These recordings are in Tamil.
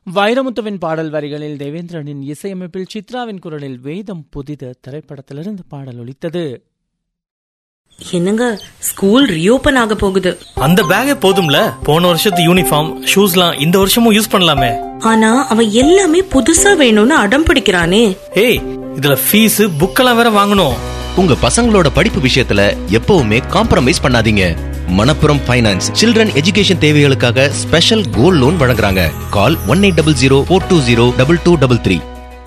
வைரமுத்துவின் பாடல் வரிகளில் தேவேந்திரனின் இசையமைப்பில் சித்ராவின் குரலில் வேதம் புதிது திரைப்படத்திலிருந்து பாடல் ஒலித்தது என்னங்க ஸ்கூல் ரீஓபன் ஆக போகுது அந்த பேக்கே போதும்ல போன வருஷத்து யூனிஃபார்ம் ஷூஸ்லாம் இந்த வருஷமும் யூஸ் பண்ணலாமே ஆனா அவன் எல்லாமே புதுசா வேணும்னு அடம் பிடிக்கிறானே ஏய் இதுல ஃபீஸ் புக்கெல்லாம் வேற வாங்கணும் உங்க பசங்களோட படிப்பு விஷயத்துல எப்பவுமே காம்ப்ரமைஸ் பண்ணாதீங்க மணப்புரம் ஃபைனான்ஸ் சில்ட்ரன் எஜுகேஷன் தேவைகளுக்காக ஸ்பெஷல் கோல்ட் லோன் வழங்குறாங்க call one eight double zero four two zero double two double three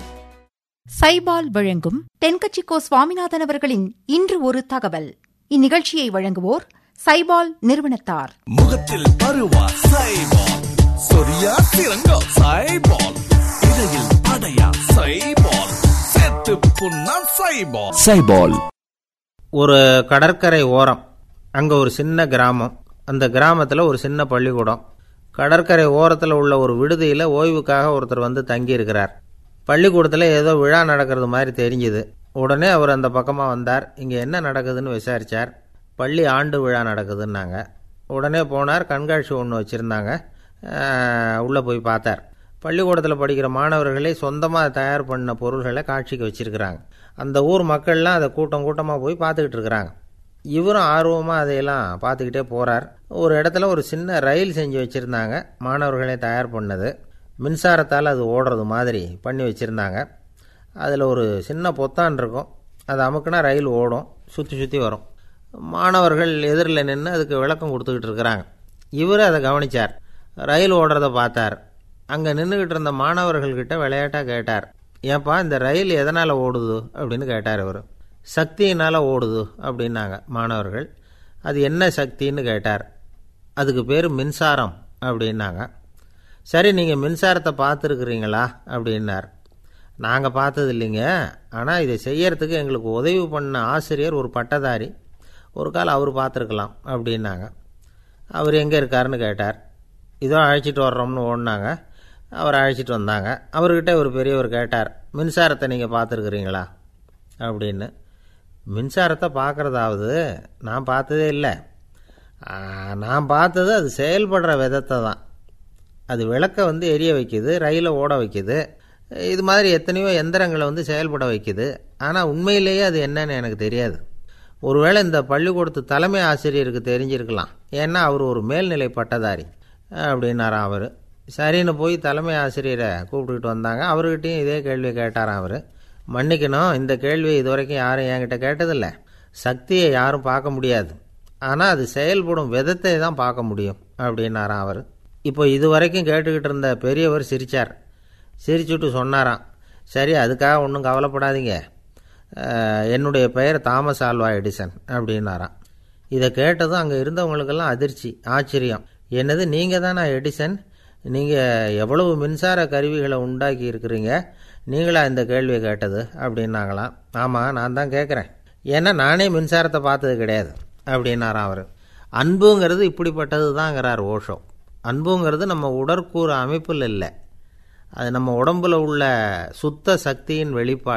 சைபால் வழங்கும் தென்கட்சிக்கோ சுவாமிநாதன் அவர்களின் இன்று ஒரு தகவல் இந்நிகழ்ச்சியை வழங்குவோர் சைபால் நிறுவனத்தார் முகத்தில் பருவா சைபால் சொரியா சிறங்கா சைபால் இடையில் அடையா சைபால் செத்து புண்ணா சைபால் சைபால் ஒரு கடற்கரை ஓரம் அங்கே ஒரு சின்ன கிராமம் அந்த கிராமத்தில் ஒரு சின்ன பள்ளிக்கூடம் கடற்கரை ஓரத்தில் உள்ள ஒரு விடுதியில் ஓய்வுக்காக ஒருத்தர் வந்து தங்கியிருக்கிறார் பள்ளிக்கூடத்தில் ஏதோ விழா நடக்கிறது மாதிரி தெரிஞ்சுது உடனே அவர் அந்த பக்கமாக வந்தார் இங்கே என்ன நடக்குதுன்னு விசாரித்தார் பள்ளி ஆண்டு விழா நடக்குதுன்னாங்க உடனே போனார் கண்காட்சி ஒன்று வச்சுருந்தாங்க உள்ளே போய் பார்த்தார் பள்ளிக்கூடத்தில் படிக்கிற மாணவர்களே சொந்தமாக தயார் பண்ண பொருள்களை காட்சிக்கு வச்சுருக்கிறாங்க அந்த ஊர் மக்கள்லாம் அதை கூட்டம் கூட்டமாக போய் பார்த்துக்கிட்டு இருக்கிறாங்க இவரும் ஆர்வமாக அதையெல்லாம் பார்த்துக்கிட்டே போகிறார் ஒரு இடத்துல ஒரு சின்ன ரயில் செஞ்சு வச்சுருந்தாங்க மாணவர்களே தயார் பண்ணது மின்சாரத்தால் அது ஓடுறது மாதிரி பண்ணி வச்சுருந்தாங்க அதில் ஒரு சின்ன பொத்தான் இருக்கும் அது அமுக்குனா ரயில் ஓடும் சுற்றி சுற்றி வரும் மாணவர்கள் எதிரில் நின்று அதுக்கு விளக்கம் கொடுத்துக்கிட்டு இருக்கிறாங்க இவர் அதை கவனித்தார் ரயில் ஓடுறத பார்த்தார் அங்கே நின்றுக்கிட்டு இருந்த மாணவர்கள்கிட்ட விளையாட்டாக கேட்டார் ஏன்பா இந்த ரயில் எதனால் ஓடுது அப்படின்னு கேட்டார் இவர் சக்தியினால் ஓடுது அப்படின்னாங்க மாணவர்கள் அது என்ன சக்தின்னு கேட்டார் அதுக்கு பேர் மின்சாரம் அப்படின்னாங்க சரி நீங்கள் மின்சாரத்தை பார்த்துருக்குறீங்களா அப்படின்னார் நாங்கள் பார்த்தது இல்லைங்க ஆனால் இதை செய்யறதுக்கு எங்களுக்கு உதவி பண்ண ஆசிரியர் ஒரு பட்டதாரி ஒரு கால் அவர் பார்த்துருக்கலாம் அப்படின்னாங்க அவர் எங்கே இருக்காருன்னு கேட்டார் இதோ அழைச்சிட்டு வர்றோம்னு ஓடினாங்க அவர் அழைச்சிட்டு வந்தாங்க அவர்கிட்ட ஒரு பெரியவர் கேட்டார் மின்சாரத்தை நீங்கள் பார்த்துருக்குறீங்களா அப்படின்னு மின்சாரத்தை பார்க்குறதாவது நான் பார்த்ததே இல்லை நான் பார்த்தது அது செயல்படுற விதத்தை தான் அது விளக்க வந்து எரிய வைக்குது ரயிலை ஓட வைக்குது இது மாதிரி எத்தனையோ எந்திரங்களை வந்து செயல்பட வைக்குது ஆனால் உண்மையிலேயே அது என்னன்னு எனக்கு தெரியாது ஒருவேளை இந்த பள்ளிக்கூடத்து தலைமை ஆசிரியருக்கு தெரிஞ்சிருக்கலாம் ஏன்னா அவர் ஒரு மேல்நிலை பட்டதாரி அப்படின்னாராம் அவர் சரின்னு போய் தலைமை ஆசிரியரை கூப்பிட்டுக்கிட்டு வந்தாங்க அவர்கிட்டையும் இதே கேள்வி கேட்டாராம் அவர் மன்னிக்கணும் இந்த கேள்வி இது வரைக்கும் யாரும் என்கிட்ட கேட்டதில்ல சக்தியை யாரும் பார்க்க முடியாது ஆனால் அது செயல்படும் விதத்தை தான் பார்க்க முடியும் அப்படின்னாராம் அவர் இப்போ இது வரைக்கும் கேட்டுக்கிட்டு இருந்த பெரியவர் சிரித்தார் சிரிச்சுட்டு சொன்னாராம் சரி அதுக்காக ஒன்றும் கவலைப்படாதீங்க என்னுடைய பெயர் தாமஸ் ஆல்வா எடிசன் அப்படின்னாராம் இதை கேட்டதும் அங்கே இருந்தவங்களுக்கெல்லாம் அதிர்ச்சி ஆச்சரியம் என்னது நீங்கள் தானா எடிசன் நீங்கள் எவ்வளவு மின்சார கருவிகளை உண்டாக்கி இருக்கிறீங்க நீங்களா இந்த கேள்வியை கேட்டது அப்படின்னாங்களாம் ஆமாம் நான் தான் கேட்குறேன் ஏன்னா நானே மின்சாரத்தை பார்த்தது கிடையாது அப்படின்னாராம் அவர் அன்புங்கிறது இப்படிப்பட்டது தாங்கிறார் ஓஷோ அன்புங்கிறது நம்ம உடற்கூறு அமைப்பில் இல்லை அது நம்ம உடம்புல உள்ள சுத்த சக்தியின் வெளிப்பாடு